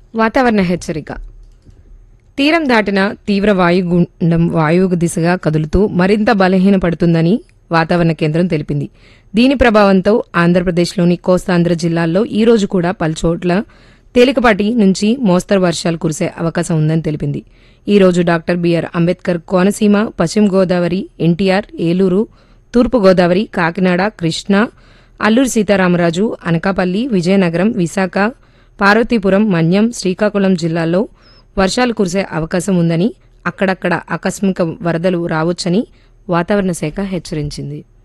వాతావరణ హెచ్చరిక తీరం దాటిన తీవ్ర వాయుగుండం వాయువు దిశగా కదులుతూ మరింత బలహీనపడుతుందని వాతావరణ కేంద్రం తెలిపింది దీని ప్రభావంతో ఆంధ్రప్రదేశ్లోని కోస్తాంధ్ర జిల్లాల్లో ఈ రోజు కూడా పలుచోట్ల తేలికపాటి నుంచి మోస్తరు వర్షాలు కురిసే అవకాశం ఉందని తెలిపింది ఈ రోజు డాక్టర్ బిఆర్ అంబేద్కర్ కోనసీమ పశ్చిమ గోదావరి ఎన్టీఆర్ ఏలూరు తూర్పు గోదావరి కాకినాడ కృష్ణా అల్లూరి సీతారామరాజు అనకాపల్లి విజయనగరం విశాఖ పార్వతీపురం మన్యం శ్రీకాకుళం జిల్లాల్లో వర్షాలు కురిసే అవకాశం ఉందని అక్కడక్కడ ఆకస్మిక వరదలు రావచ్చని వాతావరణ శాఖ హెచ్చరించింది